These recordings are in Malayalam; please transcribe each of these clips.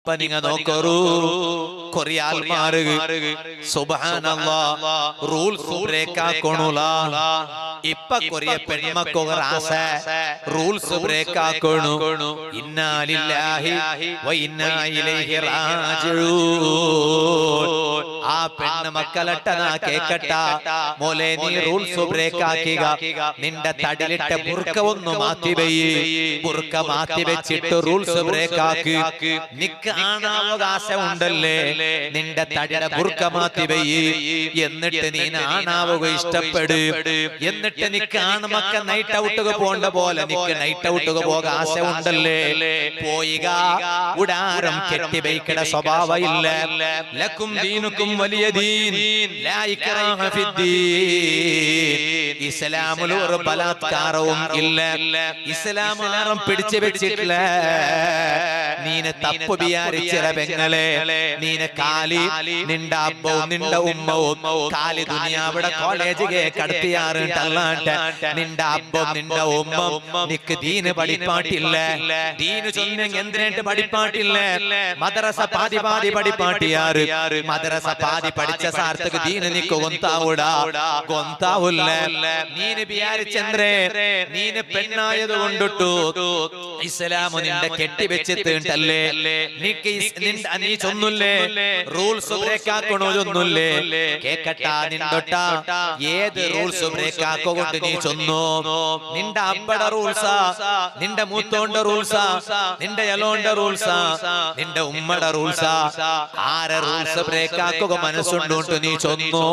ഇപ്പൊ നിങ്ങ നോക്കറൂ കൊറേ ആൾമാര് സുബാനല്ലാ റൂൾസ് ബ്രേക്ക് ആക്കണുല ഇപ്പൊ കൊറിയ പെൺമക്കൊക്കെ ആസ റൂൾസ് ബ്രേക്ക് ആക്കണു ഇന്നാലില്ലാഹി വ ഇന്നാ ഇലൈഹി റാജിഊൻ ആ പെണ്ണ് മക്കളട്ട നാ കേക്കട്ട മോലെ നീ റൂൾസ് ബ്രേക്ക് ആക്കിക നിന്റെ തടിലിട്ട ബുർക്ക ഒന്ന് മാറ്റി വെയ്യ് ബുർക്ക മാറ്റി വെച്ചിട്ട് റൂൾസ് ബ്രേക്ക് ആക്കി നിക്ക് ആണാവകാശം ഉണ്ടല്ലേ നിന്റെ തടിയുടെ ബുർക്ക മാറ്റി വെയ്യ് എന്നിട്ട് നീ ആണാവുക ഇഷ്ടപ്പെട് എന്നിട്ട് നിക്ക് ആണുമക്ക നൈറ്റ് ഔട്ടുക പോണ്ട പോലെ നിക്ക് നൈറ്റ് ഔട്ടുക പോക ആശ ഉണ്ടല്ലേ പോയിക ഉടാരം കെട്ടി വയ്ക്കട സ്വഭാവ ഇല്ല ലക്കും ദീനുക്കും വലിയ ദീൻ ലാ ഇക്റാഹ ഫിദ്ദീൻ ഇസ്ലാമിൽ ഒരു ബലാത്കാരവും ഇല്ല ഇസ്ലാം ആരും പിടിച്ചു വെച്ചിട്ടില്ല നീന തപ്പ് വിചാരിച്ചിര പെങ്ങളെ നീന കാലി നിന്റെ അപ്പവും നിന്റെ ഉമ്മവും കാലി ദുനിയാവിടെ കോളേജിಗೆ കടത്തിയാറുണ്ടല്ലാണ്ട് നിന്റെ അപ്പവും നിന്റെ ഉമ്മ നിക്ക് ദീന് പഠിപ്പാട്ടില്ല ദീന് ചൊന്നെങ്കിൽ എന്തിനായിട്ട് പഠിപ്പാട്ടില്ല മദ്രസ പാതി പാതി പഠിപ്പാട്ടിയാറ് മദ്രസ പാതി പഠിച്ച സാർത്ഥക്ക് ദീന് നിക്ക് ഗൊന്താവൂടാ ഗൊന്താവില്ല നീന് വിചാരിച്ചെന്ത്രേ നീന് പെണ്ണായത് കൊണ്ടിട്ടു ഇസ്ലാമു നിന്റെ കെട്ടിവെച്ചിട്ടുണ്ടല്ലേ നിക്ക് ഇസ്- നിന്റെ- നീ ചൊന്നുല്ലേ റൂൾസ് ബ്രേക്ക് ആക്കണോ ചൊന്നുല്ലേ കേക്കട്ട നിന്തൊട്ട ഏത് റൂൾസ് ബ്രേക്ക് ആക്കൊണ്ട് നീ ചൊന്നു നിന്റെ അപ്പട റൂൾസാ നിന്റെ മൂത്തോണ്ട റൂൾസാ നിന്റെ എലോണ്ട റൂൾസാ നിന്റെ ഉമ്മട റൂൾസാ ആരെ റൂൾസ് ബ്രേക്ക് ആക്കുക മനസ്സുണ്ടോണ്ട് നീ ചൊന്നു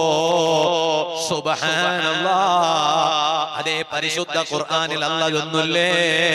സുബ്ഹാനല്ലാ അതേ പരിശുദ്ധ ഖുർആനിൽ അല്ലാഹ് ചൊന്നുല്ലേ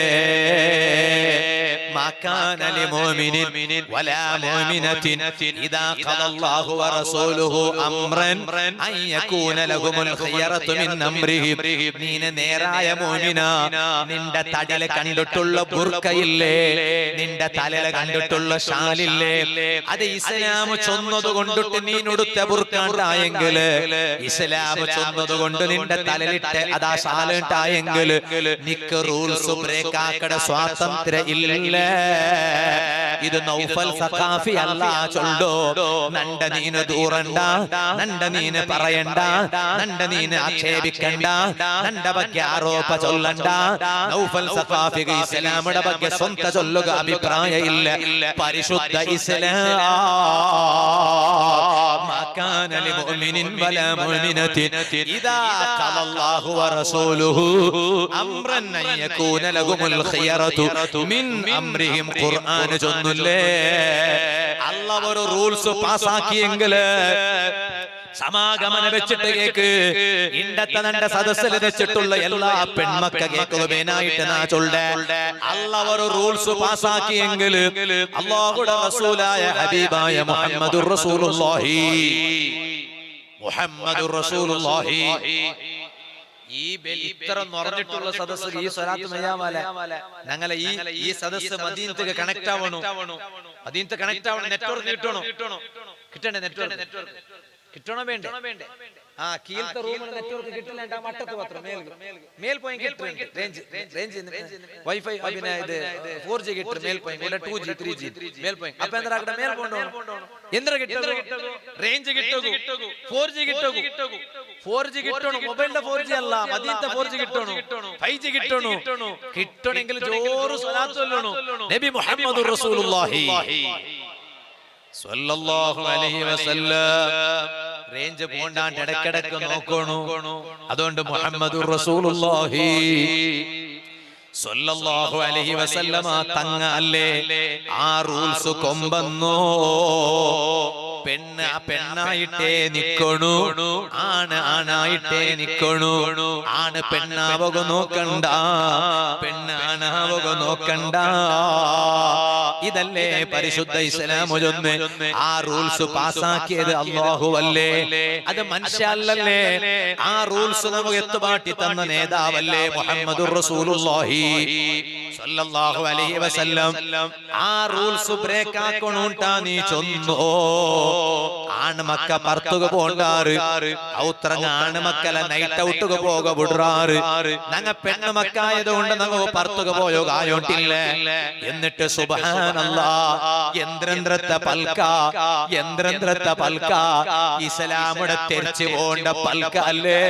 ما كان لمؤمن ولا مؤمنة إذا قضى الله ورسوله أمرا أن يكون لهم الخيرة من أمرهم നീന നേരായ മോമിന നിന്റെ തടല കണ്ടിട്ടുള്ള ബുർക്കയില്ലേ നിന്റെ തലല കണ്ടിട്ടുള്ള ഷാലില്ലേ അത് ഇസ്ലാം ചൊന്നത് കൊണ്ടിട്ട് നീ ഉടുത്ത ബുർക്കാണ്ടായെങ്കില് ഇസ്ലാം ചൊന്നത് കൊണ്ട് നിന്റെ തലലിട്ട് അതാ ഷാലിട്ടായെങ്കില് നിക്ക് റൂൾസ് ബ്രേക്ക് ആക്കട സ്വാതന്ത്ര്യം ഇല്ല ഇത് നൗഫൽ സഖാഫി അല്ല ചൊല്ലോ നണ്ട നീന് ദൂരണ്ട നണ്ട നീന് പറയണ്ട നണ്ട നീന് ആക്ഷേപിക്കണ്ട നണ്ട ಬಗ್ಗೆ ആരോപ ചൊല്ലണ്ട നൗഫൽ സഖാഫിക്ക് ഇസ്ലാമിയുടെ ಬಗ್ಗೆ സ്വന്ത ചൊല്ലുക അഭിപ്രായ ഇല്ല പരിശുദ്ധ ഇസ്ലാം ما كان لمؤمن ولا مؤمنة إذا قضى الله ورسوله أمرا أن يكون لهم الخيرة من أمرهم ഖുർആൻ ചൊന്നില്ലേ അല്ല ഒരു റൂൾസ് പാസ്സാക്കിയെങ്കില് സമാഗമന വെച്ചിട്ട് കേക്ക് ഇണ്ടത്തെ നണ്ട സദസ്സിൽ വെച്ചിട്ടുള്ള എല്ലാ പെൺമക്ക കേൾക്കുവാനായിട്ട് നാ ചൊല്ലേ അല്ല ഒരു റൂൾസ് പാസ്സാക്കിയെങ്കിൽ അള്ളാഹുടെ റസൂലായ ഹബീബായ മുഹമ്മദുർ റസൂലുള്ളാഹി മുഹമ്മദുർ റസൂലുള്ളാഹി ഈ ബെൽ ഇത്ര നിറഞ്ഞിട്ടുള്ള സദസ്സ് ഈ സ്വലാത്ത് മയ്യാമല ഞങ്ങളെ ഈ ഈ സദസ്സ് മദീനത്തേക്ക് കണക്ട് ആവണു മദീനത്തെ കണക്ട് ആവണം നെറ്റ്വർക്ക് കിട്ടണോ കിട്ടണ്ടേ നെറ്റ്വർക്ക് കിട്ടണോ വേണ്ടേ ആ കീഴത്തെ റൂമിൽ നെറ്റ്വർക്ക് കിട്ടില്ല ആ മട്ടത്ത് പത്രം മേൽ മേൽ പോയി കിട്ടുന്നുണ്ട് റേഞ്ച് റേഞ്ച് വൈഫൈ പിന്നെ ഇത് ഫോർ ജി കിട്ടും മേൽ പോയി ഇവിടെ ടു ജി ത്രീ ജി മേൽ പോയി അപ്പൊ എന്താ അവിടെ മേൽ കൊണ്ടുപോകണം എന്ത്ര കിട്ടും റേഞ്ച് കിട്ടും ഫോർ ജി കിട്ടും ഫോർ ജി കിട്ടണം മൊബൈലിന്റെ ഫോർ ജി അല്ല മദീനത്തെ ഫോർ ജി കിട്ടണു ഫൈവ് ജി കിട്ടണു കിട്ടണമെങ്കിൽ ജോറ് സ്വലാത്ത് ചൊല്ലണു നബി മുഹമ്മദ് റസൂലുള്ളാഹി സ്വല്ലല്ലാഹു അലൈഹി വസല്ലം റേഞ്ച് പോണ്ടാണ്ട് ഇടക്കിടക്ക് നോക്കണു അതുകൊണ്ട് മുഹമ്മദ് റസൂലുള്ളാഹി സ്വല്ലല്ലാഹു അലൈഹി വസല്ലമ തങ്ങ അല്ലേ ആ റൂൾസ് കൊമ്പന്നോ പെണ്ണ് ആ പെണ്ണായിട്ടേ നിക്കണു ആണ് ആണായിട്ടേ നിക്കണു ആണ് പെണ്ണാവക നോക്കണ്ട പെണ്ണ് ആണാവക നോക്കണ്ട ഇതല്ലേ പരിശുദ്ധ ഇസ്ലാം ചൊന്ന് ആ റൂൾസ് പാസ്സാക്കിയത് അള്ളാഹു അല്ലേ അത് മനുഷ്യല്ലേ ആ റൂൾസ് നമുക്ക് എത്തുപാട്ടി തന്ന നേതാവല്ലേ മുഹമ്മദ് റസൂലുള്ളാഹി സല്ലല്ലാഹു അലൈഹി വസല്ലം ആ റൂൾസ് ബ്രേക്ക് ആക്കണൂട്ട നീ ചൊന്നോ ആൺമക്ക പർത്തുക പോണ്ടാറ് ഔത്രങ്ങ ആൺമക്കല നൈറ്റ് ഔട്ടുക പോക വിടുറാറ് ഞങ്ങ പെണ്ണുമക്കായതുകൊണ്ട് ഞങ്ങ പർത്തുക പോയോ കായോട്ടില്ല എന്നിട്ട് സുബഹാനല്ലാ യന്ത്രന്ത്രത്തെ പൽക്ക യന്ത്രന്ത്രത്തെ പൽക്ക ഇസ്ലാമുടെ തെരിച്ചു പോണ്ട പൽക്ക അല്ലേ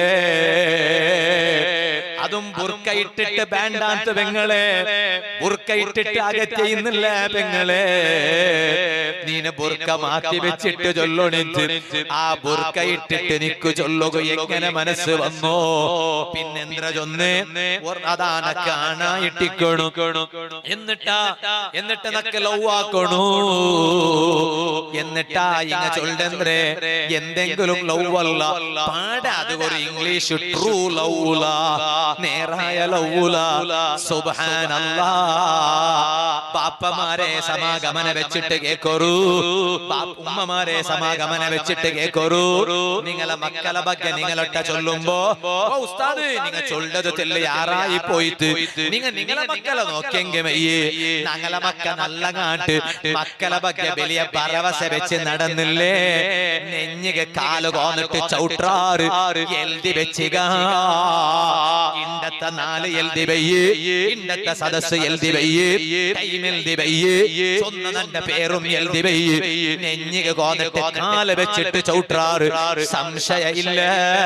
അതും ബുർക്ക ഇട്ടിട്ട് ബാൻഡാത്ത് പെങ്ങളെ ബുർക്ക ഇട്ടിട്ട് അക ചെയ്യുന്നില്ല പെങ്ങളെ നീന ബുർക്ക മാറ്റി വെച്ചിട്ട് ചൊല്ലണിച്ച് ആ ബുർക്ക ഇട്ടിട്ട് നിക്ക് ചൊല്ലുക എങ്ങനെ മനസ്സ് വന്നോ പിന്നെന്ത്ര ചൊന്ന് അതാന കാണായിട്ടിക്കണു എന്നിട്ടാ എന്നിട്ട് നക്ക് ലൗവാക്കണു എന്നിട്ടാ ഇങ്ങ ചൊല്ലെന്ത്രേ എന്തെങ്കിലും ലൗവല്ല പാട അത് ഒരു ഇംഗ്ലീഷ് ട്രൂ ലൗല നേരായ ലൗല സുബ്ഹാനല്ലാ പാപ്പമാരെ സമാഗമന വെച്ചിട്ട് കേക്കൊരു ബാപ്പ- ഉമ്മമാരെ സമാഗമന വെച്ചിട്ട് കേക്കൊരു നിങ്ങളെ മക്കളെ ಬಗ್ಗೆ നിങ്ങളൊട്ട ചൊല്ലുമ്പോ ഓ ഉസ്താദ് നിങ്ങ ചൊല്ലത് തെല്ല് ആറായി പോയിട്ട് നിങ്ങ നിങ്ങളെ മക്കളെ നോക്കിയെങ്കിൽ ഞങ്ങളെ മക്ക നല്ല കാട്ട് മക്കളെ ಬಗ್ಗೆ വലിയ ഭരവസ വെച്ച് നടന്നില്ലേ നെഞ്ഞിക കാല് കോന്നിട്ട് ചവിട്ടാറ് എൽതി വെച്ചിക ഇണ്ടത്തെ നാല് എൽതി വയ്യേ ഇണ്ടത്തെ സദസ് എൽതി വയ്യേ ടൈം എൽതി വയ്യേ സ്വന്തം തന്റെ പേരും എൽതി വയ്യേ നെഞ്ഞിക കോന്നിട്ട് കാല് വെച്ചിട്ട് ചവിട്ടാറ് സംശയ ഇല്ല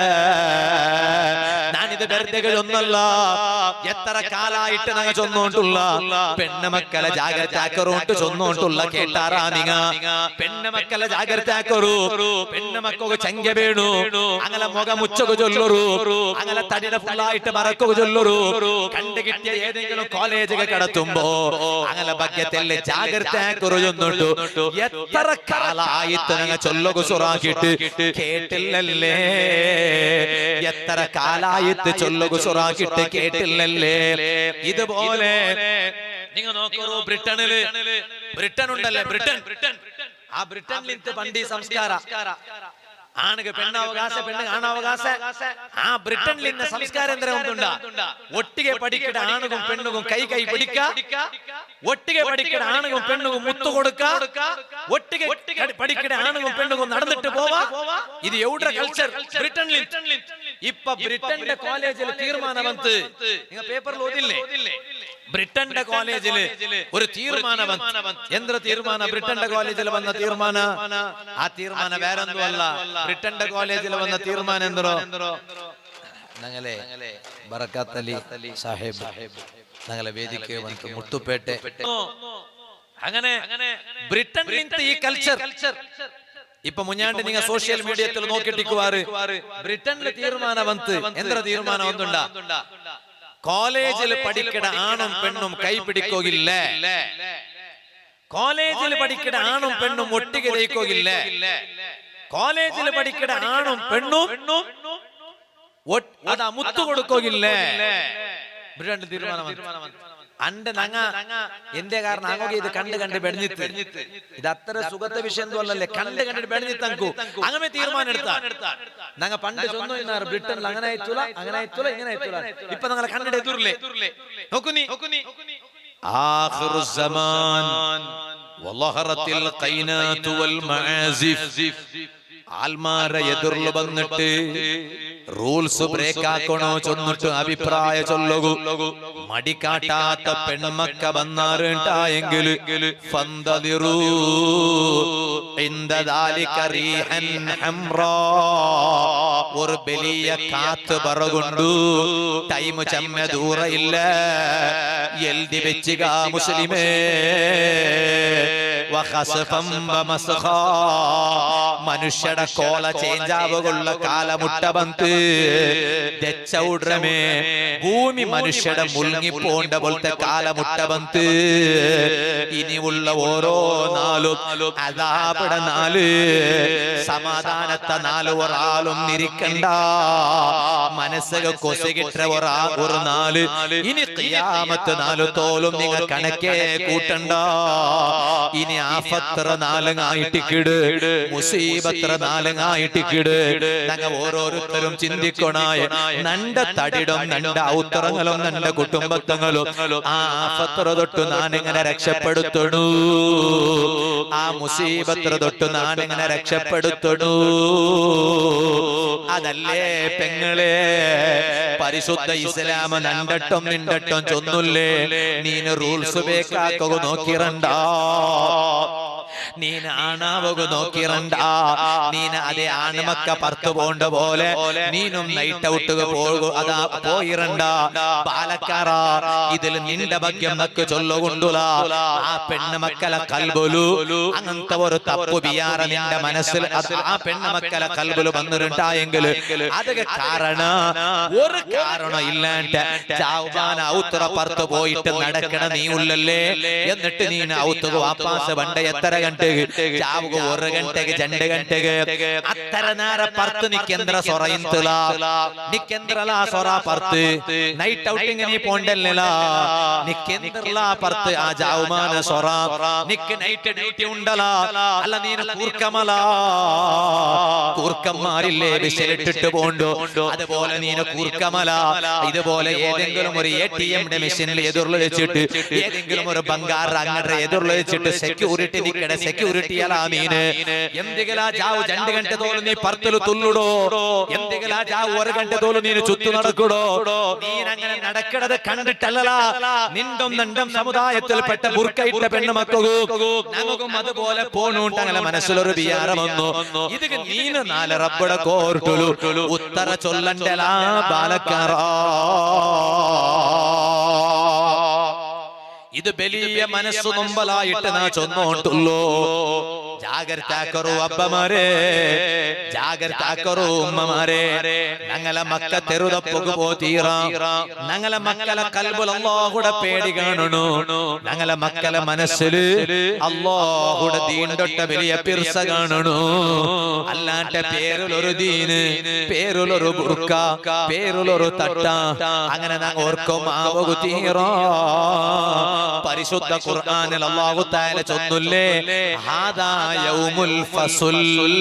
ഞാനിത് വെറുതെ ഒന്നല്ല എത്ര കാലായിട്ട് ഞങ്ങ ചൊന്നോണ്ടുള്ള പെണ്ണുമക്കളെ ജാഗ്രത ആക്കറോട്ട് ചൊന്നോണ്ടുള്ള കേട്ടാറാ നിങ്ങ പെണ്ണുമക്കളെ ജാഗ്രത ആക്കറു പെണ്ണുമക്കൊക്കെ ചങ്ക വീണു അങ്ങനെ മുഖം ഉച്ചക്ക് ചൊല്ലറു അങ്ങനെ തടിയുടെ ഫുള്ളായിട്ട് മറക്കുക ചൊല്ലറു കണ്ടു കിട്ടിയ ഏതെങ്കിലും കോളേജുകൾ കടത്തുമ്പോ അങ്ങനെ ഭഗ്യത്തല്ലേ ജാഗ്രത ആക്കറു ചൊന്നിട്ടു എത്ര കാലായിട്ട് ഞങ്ങ ചൊല്ലുക സുറാക്കിട്ട് കേട്ടില്ലല്ലേ എത്ര കാലായിട്ട് ചൊല്ലുക സുറാക്കിട്ട് കേട്ടില്ലല്ലേ ഇതുപോലെ നിങ്ങൾ നോക്കൂ ബ്രിട്ടനില് ബ്രിട്ടൻ ഉണ്ടല്ലേ ബ്രിട്ടൻ ആ ബ്രിട്ടനിൽ പണ്ട് ഈ സംസ്കാര ആണുക പെണ്ണവകാശ പെണ്ണ് ആണവകാശ ആ ബ്രിട്ടനിൽ ഇന്ന സംസ്കാരം എന്തെങ്കിലും ഒന്നുണ്ട ഒട്ടിಗೆ പഠിക്കട ആണുകും പെണ്ണുകും കൈ കൈ പിടിക്ക ഒട്ടിಗೆ പഠിക്കട ആണുകും പെണ്ണുകും മുത്തു കൊടുക്ക ഒട്ടിಗೆ പഠിക്കട ആണുകും പെണ്ണുകും നടന്നിട്ട് പോവാ ഇത് എവിടെ കൾച്ചർ ബ്രിട്ടനിൽ ഇപ്പൊ ബ്രിട്ടന്റെ കോളേജിൽ തീരുമാനವಂತು നിങ്ങൾ പേപ്പറിൽ ഓതില്ലേ ബ്രിട്ടന്റെ കോളേജിൽ ഒരു തീരുമാനವಂತು എന്ത്ര തീരുമാന ബ്രിട്ടന്റെ കോളേജിൽ വന്ന തീരുമാന ആ തീരുമാനം വേറൊന്നും അല്ല ബ്രിട്ടന്റെ കോളേജിൽ വന്ന തീരുമാനം എന്തോ ഞങ്ങളെ ബറക്കാത്തലി സാഹേബ് ഞങ്ങളെ വേദിക്ക് വന്നിട്ട് മുത്തുപേട്ടെ അങ്ങനെ ബ്രിട്ടനിൽ ഈ കൾച്ചർ ഇപ്പൊ മുഞ്ഞാണ്ട് നിങ്ങൾ സോഷ്യൽ മീഡിയത്തിൽ നോക്കിട്ടിക്കുവാറ് ബ്രിട്ടനിലെ തീരുമാനವಂತು എന്ത്ര തീരുമാനം ഒന്നുണ്ട കോളേജിൽ പഠിക്കണ ആണും പെണ്ണും കൈ പിടിക്കുകയില്ല കോളേജിൽ പഠിക്കണ ആണും പെണ്ണും ഒട്ടിಗೆ തേക്കുകയില്ല കോളേജിൽ പഠിക്കണ ആണും പെണ്ണും ഒട്ട്- അതാ മുത്തു കൊടുക്കുകയില്ല ബ്രിട്ടനിലെ തീരുമാനം അണ്ട് നങ്ങ എന്തേ കാരണം അങ്ങോട്ട് ഇത് കണ്ട് കണ്ട് ಬೆಳೆഞ്ഞിತ್ತು ഇത് അത്ര സുഖത്തെ വിഷയം അല്ലല്ലേ കണ്ട് കണ്ടിട്ട് ಬೆಳೆഞ്ഞിത്തങ്കു അങ്ങനെ തീരുമാനം എടുത്താ ഞങ്ങ പണ്ട് ചൊന്നു ഇന്നാറ് ബ്രിട്ടനിൽ അങ്ങനെ ആയിട്ടില്ല അങ്ങനെ ആയിട്ടില്ല ഇങ്ങനെ ആയിട്ടില്ല ഇപ്പൊ ഞങ്ങളെ കണ്ടിട്ട് എതിരില്ലേ നോക്കു നീ آخر الزمان وظهرت القينات والمعازف ആൽമാരെ എതിർല് വന്നിട്ട് റൂൾസ് ബ്രേക്ക് ആക്കണോ ചൊന്നിട്ട് അഭിപ്രായ ചൊല്ലുകു മടിക്കാട്ടാത്ത പെൺമക്ക വന്നാറുണ്ടായെങ്കിൽ ഫന്തതിറൂ ഒരു വലിയ കാത്ത് പറകൊണ്ടു ടൈം ചമ്മ ദൂര ഇല്ല എൽതി വെച്ചുക മുസ്ലിമേ വഖസഫം വമസ്ഖാ. മനുഷ്യടെ കോല ചേഞ്ച് ആവുകൊള്ള കാലമുട്ട ബന്ത് ദച്ചൗഡ്രമേ ഭൂമി മനുഷ്യടെ മുൽങ്ങിപ്പോണ്ട പോലത്തെ കാലമുട്ട ബന്ത് ഇനിയുള്ള ഓരോ നാളും അതാപട നാല് സമാധാനത്തെ നാല് ഒരാളും നിരിക്കണ്ട മനസ്സക കൊസകിട്ട ഒരാ ഒരു നാല് ഇനി ഖിയാമത്ത് നാല് തോലും നിങ്ങൾ കണക്കേ കൂട്ടണ്ട ഇനി ആഫത്ര നാലങ്ങായിട്ടിക്കിട് മുസീബത്ര നാലങ്ങായിട്ടിക്കിട് ഞങ്ങൾ ഓരോരുത്തരും ചിന്തിക്കണായ നണ്ട തടിടും നണ്ട ഔത്തറങ്ങളും നണ്ട കുടുംബത്തങ്ങളും ആ ആഫത്ര തൊട്ട് നാനെങ്ങനെ രക്ഷപ്പെടുത്തണു ആ മുസീബത്ര തൊട്ട് നാനെങ്ങനെ രക്ഷപ്പെടുത്തണു അതല്ലേ പെങ്ങളെ പരിശുദ്ധ ഇസ്ലാം നണ്ടട്ടും നിണ്ടട്ടും ചൊന്നുല്ലേ നീന് റൂൾസ് ബേക്കാക്കുക നോക്കിറണ്ട നീന ആണാവുക നോക്കിറണ്ട നീന അതെ ആണമക്ക പറത്തു പോണ്ട പോലെ നീനും നൈറ്റ് ഔട്ട് പോകുക അതാ പോയിറണ്ട പാലക്കാറ ഇതിൽ നിന്റെ ഭാഗ്യം നക്ക് ചൊല്ലുകൊണ്ടുല ആ പെണ്ണ് മക്കളെ കൽബുലു അങ്ങനത്തെ ഒരു തപ്പു ബിയാറ നിന്റെ മനസ്സിൽ അത് ആ പെണ്ണ് മക്കളെ കൽബുലു വന്നിട്ടുണ്ടായെങ്കിൽ അതൊക്കെ കാരണ ഒരു കാരണം ഇല്ലാണ്ട് ചാവുമാന ഔത്തറ പറത്ത് പോയിട്ട് നടക്കണ നീ ഉള്ളല്ലേ എന്നിട്ട് നീ ഔത്തുക വാപ്പാസ് ಬಂಡ ಎತ್ತರ ಗಂಟೆಗೆ ಚಾವುಗ ഒരു ಗಂಟೆಗೆ ಜಂಡೆ ಗಂಟೆಗೆ ಅತ್ತರ ನಾರ ಪರ್ತು ನಿಕ್ಕೆಂದ್ರ ಸೊರ ಇಂತಲ ನಿಕ್ಕೆಂದ್ರಲ ಸೊರ ಪರ್ತು ನೈಟ್ ಔಟಿಂಗ್ ನೀ ಪೋಂಡೆಲ್ಲ ನಿಕ್ಕೆಂದ್ರಲ ಪರ್ತು ಆ ಜಾವುಮಾನ ಸೊರ ನಿಕ್ಕೆ ನೈಟ್ ಡ್ಯೂಟಿ ഉണ്ടല അല്ല നീന കൂർക്കമല കൂർക്കന്മാരില്ലേ വിശലിട്ടിട്ട് പോണ്ടോ അതുപോലെ നീന കൂർക്കമല ഇതുപോലെ ഏതെങ്കിലും ഒരു എ ടി എമ്മിന്റെ മെഷീനിൽ എതിർല് വെച്ചിട്ട് ഏതെങ്കിലും ഒരു ബംഗാർ അങ്ങടെ എതിർല് വെച്ചിട്ട് സെക്യൂരിറ്റി നിക്കടെ സെക്യൂരിറ്റി അല്ല നീന് എന്തികലാ ജാവ് രണ്ട് ഗಂಟೆ തോಲು നീ പർത്തല് തുള്ളുടോ എന്തികലാ ജാവ് ഒരു ഗಂಟೆ തോಲು നീന് ചുറ്റു നടക്കുടോ നീൻ അങ്ങനെ നടക്കണത് കണ്ടിട്ടല്ല നിണ്ടും നണ്ടും സമുദായത്തിൽപ്പെട്ട ബുർക്കയിട്ട പെണ്ണ് മക്കകൂ നമുക്കും അതുപോലെ പോണുണ്ട് അങ്ങനെ മനസ്സിലൊരു വിചാരം വന്നു ഇത് നീന് നാല് റബ്ബട കോർട്ടുലു ഉത്തര ചൊല്ലണ്ടലാ ബാലക്കാറ ഇത് വലിയ മനസ്സു നൊമ്പലായിട്ട് നാ ചൊന്നോണ്ടുള്ളൂ ജാഗ്രതാക്കറു അപ്പമാരെ ജാഗ്രതാക്കറു ഉമ്മമാരെ ഞങ്ങളെ മക്ക തെരുതപ്പൊക്ക് പോ തീറ ഞങ്ങളെ മക്കളെ കൽബുൽ അള്ളാഹുടെ പേടി കാണണു ഞങ്ങളെ മക്കളെ മനസ്സിൽ അള്ളാഹുടെ ദീണ്ടൊട്ട വലിയ പിർസ കാണണു അല്ലാണ്ട് പേരിലൊരു ദീന് പേരിലൊരു ബുർക്ക പേരിലൊരു തട്ട അങ്ങനെ ഞങ്ങൾ ഓർക്കും ആവകു തീറ പരിശുദ്ധ ഖുർആനിൽ അല്ലാഹു തആല ചൊല്ലുല്ലേ ഹാദാ യൗമുൽ ഫസുൽ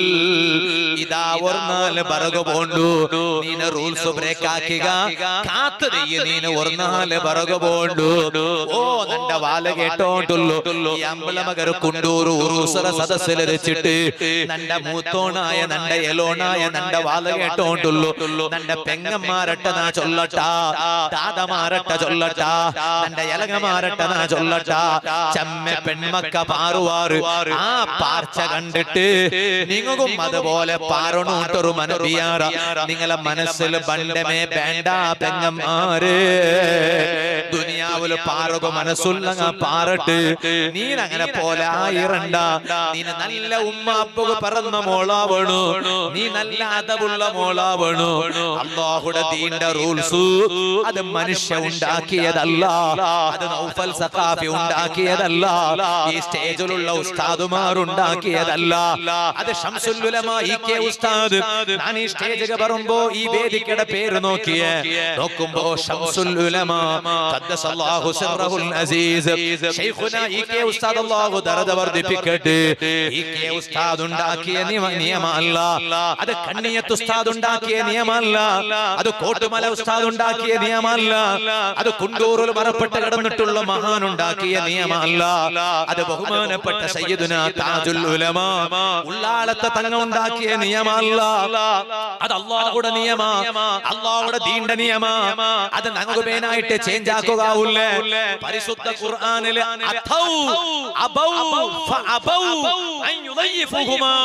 ഇതാ ഒർനാല് ബറഗ പോണ്ടു നീന റൂൾസ് ബ്രേക്ക് ആക്കുക കാത്തു ദയ്യ നീന ഒർനാല് ബറഗ പോണ്ടു ഓ നണ്ട വാല കേട്ടോണ്ടുള്ളു ഈ അമ്പലമകർ കുണ്ടൂರು ഉറൂസറ സദസ്സിൽ വെച്ചിട്ട് നണ്ട മൂത്തോണായ നണ്ട എലോണായ നണ്ട വാല കേട്ടോണ്ടുള്ളു നണ്ട പെങ്ങന്മാരട്ട നാ ചൊല്ലട്ട താതമാരട്ട ചൊല്ലട്ട നണ്ട എലങ്ങമാരട്ട നാ ചൊല്ലട്ട ചമ്മ പെൺമക്ക പാറുവാറ് ആ പാർച്ച കണ്ടിട്ട് നിങ്ങൾക്കും അതുപോലെ പാറണൂട്ടൊരു മനബിയാറ നിങ്ങളെ മനസ്സിൽ ബണ്ടമേ വേണ്ട പെങ്ങന്മാര് ദുനിയാവില് പാറുക മനസ്സുള്ളങ്ങ പാറട്ട് നീ അങ്ങനെ പോലെ ആയിരണ്ട നീ നല്ല ഉമ്മ അപ്പുക പറന്ന മോളാവണു നീ നല്ല അതവുള്ള മോളാവണു അള്ളാഹുടെ ദീന്റെ റൂൾസ് അത് മനുഷ്യ ഉണ്ടാക്കിയതല്ല അത് നൗഫൽ സഖാഫി ഉണ്ടാക്കിയതല്ല ഈ സ്റ്റേജിലുള്ള ഉസ്താദുമാർ ഉണ്ടാക്കിയതല്ല അത് ഷംസുല്ലുലമ ഇ കെ ഉസ്താദ് ഞാൻ ഈ സ്റ്റേജിൽ വരുമ്പോ ഈ വേദിക്കയുടെ പേര് നോക്കിയേ നോക്കുമ്പോ ഷംസുല്ലുലമ ഖദ്ദസല്ലാഹു സിർറഹുൽ അസീസ് ശൈഖുന ഇ കെ ഉസ്താദ് അല്ലാഹു ദറജ വർദ്ധിപ്പിക്കട്ടെ ഇ കെ ഉസ്താദ് ഉണ്ടാക്കിയ നിയമ- നിയമമല്ല അത് കണ്ണിയത്ത് ഉസ്താദ് ഉണ്ടാക്കിയ നിയമമല്ല അത് കോട്ടുമല ഉസ്താദ് ഉണ്ടാക്കിയ നിയമമല്ല അത് കുണ്ടൂറിൽ മറപ്പെട്ട് കിടന്നിട്ടുള്ള മഹാൻ ഉണ്ടാക്കിയ നിയമമല്ല അത് ബഹുമാനപ്പെട്ട സയ്യിദുന താജുൽ ഉലമ ഉള്ളാളത്തെ തങ്ങ ഉണ്ടാക്കിയ നിയമമല്ല അത് അള്ളാഹുടെ നിയമ അള്ളാഹുടെ ദീണ്ട നിയമ അത് ഞങ്ങൾക്ക് മേനായിട്ട് ചേഞ്ച് ആക്കുകയില്ലേ പരിശുദ്ധ ഖുർആനിൽ അഥൗ അബൗ ഫഅബൗ അൻ യുദയ്യിഫുഹുമാ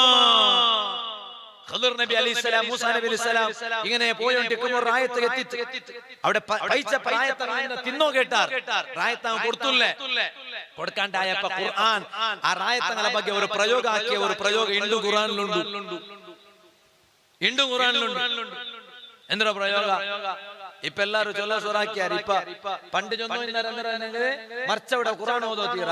ഖദർ നബി അലൈഹിസ്സലാം മൂസ നബി അലൈഹിസ്സലാം ഇങ്ങനെ പോയോണ്ടിരിക്കുമ്പോൾ റായത്ത് എത്തി അവിടെ പ- പൈച്ച പ്രായത്തെ റായത്തെ തിന്നോ കേട്ടാർ റായത്ത് അവൻ കൊടുത്തുല്ലേ കൊടുക്കാണ്ടായപ്പോ ഖുർആൻ ആ റായത്തങ്ങളെ ಬಗ್ಗೆ ഒരു പ്രയോഗ ആക്കിയ ഒരു പ്രയോഗം ഇണ്ടു ഖുർആനിലുണ്ട് ഇണ്ടു ഖുർആനിലുണ്ട് എന്താ പ്രയോഗ ഇപ്പൊ എല്ലാരും ചൊല്ല സുറാക്കിയാർ ഇപ്പൊ പണ്ട് ചൊന്നു മർച്ചവിടെ ഖുർആൻ ഓതോ തീറ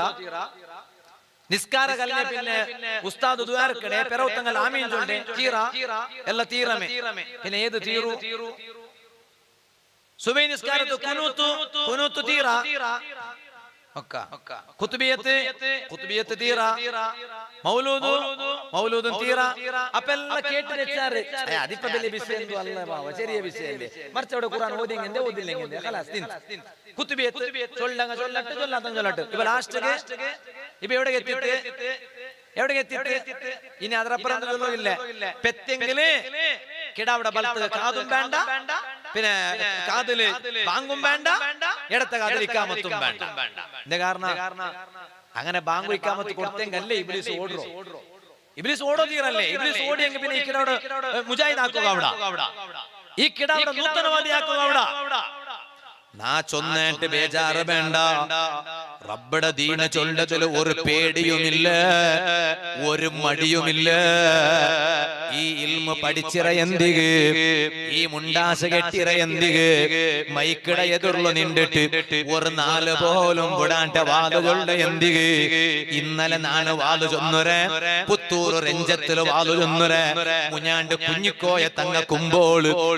നിസ്കാര കല്ലെ പിന്നെ ഉസ്താദ് ദ്വാരക്കടെ പെറവത്തങ്ങൾ ആമീൻ ചൊല്ലെ തീറ ಎಲ್ಲ തീറമേ പിന്നെ ഏത് തീറു സുബൈ നിസ്കാരത്ത് കുനൂത്തു കുനൂത്തു തീറ ഒക്കെ കുത്തുബിയത്ത് കുത്തുബിയത്ത് തീറ മൗലൂദ് മൗലൂദും തീറ അപ്പൊ എല്ലാം കേട്ട് വെച്ചാറ് ഏ, അതിപ്പോ വലിയ വിഷയം അല്ല ബാവ ചെറിയ വിഷയല്ലേ മറിച്ച് അവിടെ ഖുർആൻ ഓതിയെങ്കിൽ ഓതില്ലെങ്കിൽ ഖലാസ് തിൻ കുത്തുബിയത്ത് ചൊല്ലങ്ങ ചൊല്ലട്ട് ചൊല്ലാത്ത ചൊല്ലട്ട് ഇപ്പൊ ലാസ്റ്റ് ഇപ്പൊ എവിടെ എത്തിയിട്ട് എവിടെ എത്തിയിട്ട് ഇനി അതിനപ്പുറം ചൊല്ലില്ല പെത്തെങ്കില് കിടാവിടെ ബലത്ത് കാതും വേണ്ട പിന്നെ കാതില് ബാങ്കും വേണ്ട ഇടത്ത കാതിൽ ഇക്കാമത്തും വേണ്ട എന്താ കാരണം അങ്ങനെ ബാങ്കു ഇക്കാമത്ത് കൊടുത്തെങ്കല്ലേ ഇബ്ലീസ് ഓടോ ഇബ്ലീസ് ഓടോ തീരല്ലേ ഇബ്ലീസ് ഓടിയെങ്കിൽ പിന്നെ ഈ കിടവിടെ മുജാഹിദ് ആക്കുക അവിടെ ഈ കിടാവിടെ നൂതനവാദിയാക്കുക അവിടെ നാ ചൊന്നേട്ട് ബേജാറ് വേണ്ട റബ്ബടെ ദീന ചൊല്ലതിൽ ഒരു പേടിയുമില്ല ഒരു മടിയുമില്ല ഈ ഇൽമ പഠിച്ചിറ എന്തിക് ഈ മുണ്ടാശ കെട്ടിറ എന്തിക് മൈക്കിട എതിർന്നു നിണ്ടിട്ട് ഒരു നാല് പോലും വിടാണ്ട വാതുകളുടെ എന്തിക് ഇന്നലെ നാണ് വാതു ചൊന്നുരെ പുത്തൂർ രഞ്ജത്തില് വാതു ചൊന്നുരെ മുഞ്ഞാണ്ട് കുഞ്ഞിക്കോയ തങ്ങ കുമ്പോള്